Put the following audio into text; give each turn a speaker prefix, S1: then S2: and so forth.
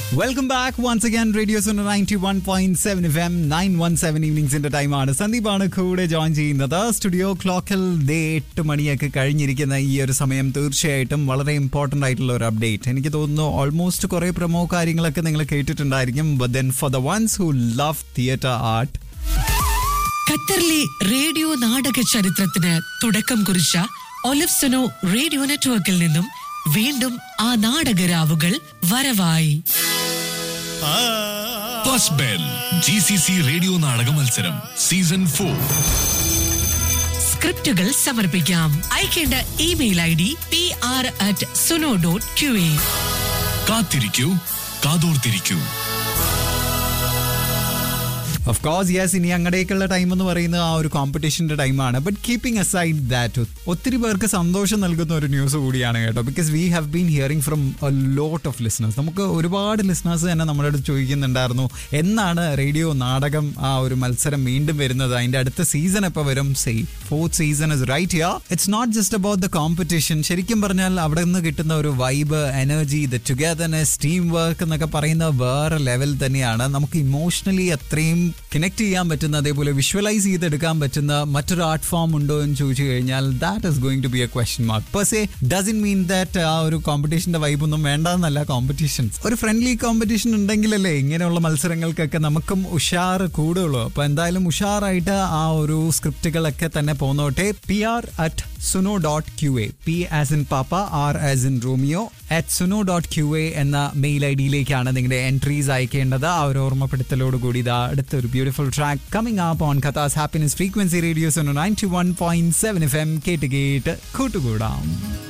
S1: welcome back once again radio Suno ninety one point seven F M nine one seven ഈവനിങ്സിന്റെ ടൈമാണ് സന്ദീപാണ് കൂടെ join ചെയ്യുന്നത് സ്റ്റുഡിയോ ക്ലോക്കിൽ ദേ എട്ട് മണിയൊക്കെ കഴിഞ്ഞിരിക്കുന്ന ഈ ഒരു സമയം തീർച്ചയായിട്ടും വളരെ ഇമ്പോർട്ടന്റ് ആയിട്ടുള്ള ഒരു അപ്ഡേറ്റ് എനിക്ക് തോന്നുന്നു ഓൾമോസ്റ്റ് കുറെ പ്രമോ കാര്യങ്ങളൊക്കെ നിങ്ങൾ കേട്ടിട്ടുണ്ടായിരിക്കും but then for the ones who love theatre art
S2: ഖത്തറിലെ റേഡിയോ നാടക ചരിത്രത്തിന് തുടക്കം കുറിച്ച ഒലിഫ്സനോ റേഡിയോ നെറ്റ്വർക്കിൽ നിന്നും വീണ്ടും ആ നാടകരാവുകൾ വരവായി
S3: first bell G C C radio നാടക മത്സരം സീസൺ ഫോർ
S2: സ്ക്രിപ്റ്റുകൾ സമർപ്പിക്കാം അയക്കേണ്ട email I D P R at Suno dot Q A
S3: കാത്തിരിക്കൂ കാതോർത്തിരിക്കൂ
S1: ഓഫ് കോഴ്സ് യെസ് ഇനി അങ്ങടേക്കുള്ള ടൈം എന്ന് പറയുന്നത് ആ ഒരു കോമ്പറ്റീഷന്റെ ടൈമാണ് ബട്ട് കീപ്പിംഗ് അസൈഡ് ദാറ്റ് ഒത്തിരി പേർക്ക് സന്തോഷം നൽകുന്ന ഒരു ന്യൂസ് കൂടിയാണ് കേട്ടോ because we have been hearing from a lot of listeners നമുക്ക് ഒരുപാട് ലിസ്ണേഴ്സ് തന്നെ നമ്മുടെ അടുത്ത് ചോദിക്കുന്നുണ്ടായിരുന്നു എന്നാണ് റേഡിയോ നാടകം ആ ഒരു മത്സരം വീണ്ടും വരുന്നത് അതിന്റെ അടുത്ത സീസൺ എപ്പോൾ വരും say fourth season is right here it's not just about the competition ശരിക്കും പറഞ്ഞാൽ അവിടെ നിന്ന് കിട്ടുന്ന ഒരു vibe energy the togetherness teamwork എന്നൊക്കെ പറയുന്ന വേറെ ലെവൽ തന്നെയാണ് നമുക്ക് ഇമോഷണലി അത്രയും കണക്ട് ചെയ്യാൻ പറ്റുന്ന അതേപോലെ വിഷ്വലൈസ് ചെയ്തെടുക്കാൻ പറ്റുന്ന മറ്റൊരു ആർട്ട് ഫോം ഉണ്ടോ എന്ന് ചോദിച്ചു കഴിഞ്ഞാൽ that is going to be a question mark per se doesn't mean that ആ ഒരു കോമ്പറ്റീഷന്റെ വൈബ് ഒന്നും വേണ്ടെന്നല്ല കോമ്പറ്റീഷൻസ് ഒരു ഫ്രണ്ട്ലി കോമ്പറ്റീഷൻ ഉണ്ടെങ്കിലല്ലേ ഇങ്ങനെയുള്ള മത്സരങ്ങൾക്കൊക്കെ നമുക്കും ഉഷാർ കൂടുള്ളൂ അപ്പൊ എന്തായാലും ഉഷാറായിട്ട് ആ ഒരു സ്ക്രിപ്റ്റുകളൊക്കെ തന്നെ പോന്നോട്ടെ P R at Suno dot Q A P as in papa R as in Romeo at Suno dot Q A എന്ന മെയിൽ ഐ ഡിയിലേക്കാണ് നിങ്ങളുടെ എൻട്രീസ് അയക്കേണ്ടത് ആ ഒരു ഓർമ്മപ്പെടുത്തലോട് കൂടി ഇതാ അടുത്തൊരു beautiful track coming up on Qatar's happiness frequency radio Suno ninety one point seven F M കേട്ട് കേട്ട് കൂട്ടുകൂടാം